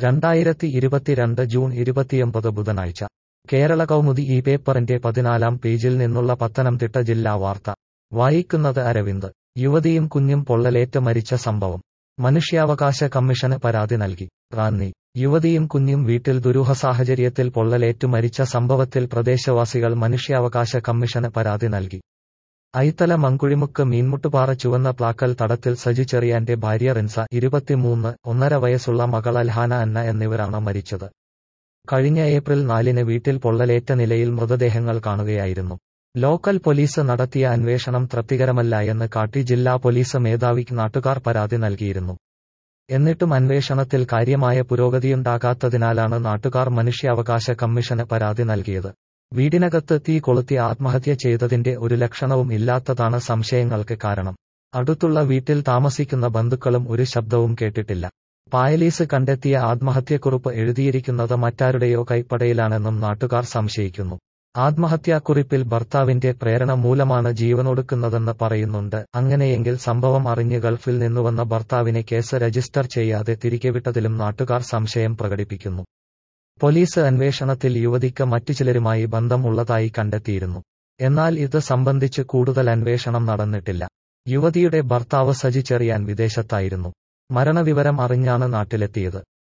രണ്ടായിരത്തി ഇരുപത്തിരണ്ട് ജൂൺ ഇരുപത്തിയൊമ്പത് ബുധനാഴ്ച കേരള കൗമുദി ഈ പേപ്പറിന്റെ പതിനാലാം പേജിൽ നിന്നുള്ള പത്തനംതിട്ട ജില്ലാ വാർത്ത വായിക്കുന്നത് അരവിന്ദ് യുവതിയും കുഞ്ഞും പൊള്ളലേറ്റ് മരിച്ച സംഭവം മനുഷ്യാവകാശ കമ്മീഷന് പരാതി നൽകി റാന്നി യുവതിയും കുഞ്ഞും വീട്ടിൽ ദുരൂഹ സാഹചര്യത്തിൽ പൊള്ളലേറ്റു മരിച്ച സംഭവത്തിൽ പ്രദേശവാസികൾ മനുഷ്യാവകാശ കമ്മീഷന് പരാതി നൽകി ഐത്തല മങ്കുഴിമുക്ക് മീൻമുട്ടുപാറ ചുവന്ന പ്ലാക്കൽ തടത്തിൽ സജി ചെറിയാന്റെ ഭാര്യ റിൻസ ഇരുപത്തിമൂന്ന് ഒന്നര വയസ്സുള്ള മകൾ അൽഹാന അന്ന എന്നിവരാണ് മരിച്ചത് കഴിഞ്ഞ ഏപ്രിൽ നാലിന് വീട്ടിൽ പൊള്ളലേറ്റ നിലയിൽ മൃതദേഹങ്ങൾ കാണുകയായിരുന്നു ലോക്കൽ പോലീസ് നടത്തിയ അന്വേഷണം തൃപ്തികരമല്ല എന്ന് കാട്ടി ജില്ലാ പോലീസ് മേധാവിക്ക് നാട്ടുകാർ പരാതി നൽകിയിരുന്നു എന്നിട്ടും അന്വേഷണത്തിൽ കാര്യമായ പുരോഗതിയുണ്ടാകാത്തതിനാലാണ് നാട്ടുകാർ മനുഷ്യാവകാശ കമ്മീഷന് പരാതി നൽകിയത് വീടിനകത്ത് തീ കൊളുത്തി ആത്മഹത്യ ചെയ്തതിന്റെ ഒരു ലക്ഷണവും ഇല്ലാത്തതാണ് സംശയങ്ങൾക്ക് കാരണം അടുത്തുള്ള വീട്ടിൽ താമസിക്കുന്ന ബന്ധുക്കളും ഒരു ശബ്ദവും കേട്ടിട്ടില്ല പായലീസ് കണ്ടെത്തിയ ആത്മഹത്യക്കുറിപ്പ് എഴുതിയിരിക്കുന്നത് മറ്റാരുടെയോ കൈപ്പടയിലാണെന്നും നാട്ടുകാർ സംശയിക്കുന്നു ആത്മഹത്യാക്കുറിപ്പിൽ ഭർത്താവിന്റെ പ്രേരണ മൂലമാണ് ജീവനൊടുക്കുന്നതെന്ന് പറയുന്നുണ്ട് അങ്ങനെയെങ്കിൽ സംഭവം അറിഞ്ഞ് ഗൾഫിൽ നിന്നുവന്ന ഭർത്താവിനെ കേസ് രജിസ്റ്റർ ചെയ്യാതെ തിരികെ വിട്ടതിലും നാട്ടുകാർ സംശയം പ്രകടിപ്പിക്കുന്നു പോലീസ് അന്വേഷണത്തിൽ യുവതിക്ക് മറ്റു ചിലരുമായി ബന്ധം ഉള്ളതായി കണ്ടെത്തിയിരുന്നു എന്നാൽ ഇത് സംബന്ധിച്ച് കൂടുതൽ അന്വേഷണം നടന്നിട്ടില്ല യുവതിയുടെ ഭർത്താവ് സജി ചെറിയാൻ വിദേശത്തായിരുന്നു മരണവിവരം അറിഞ്ഞാണ് നാട്ടിലെത്തിയത്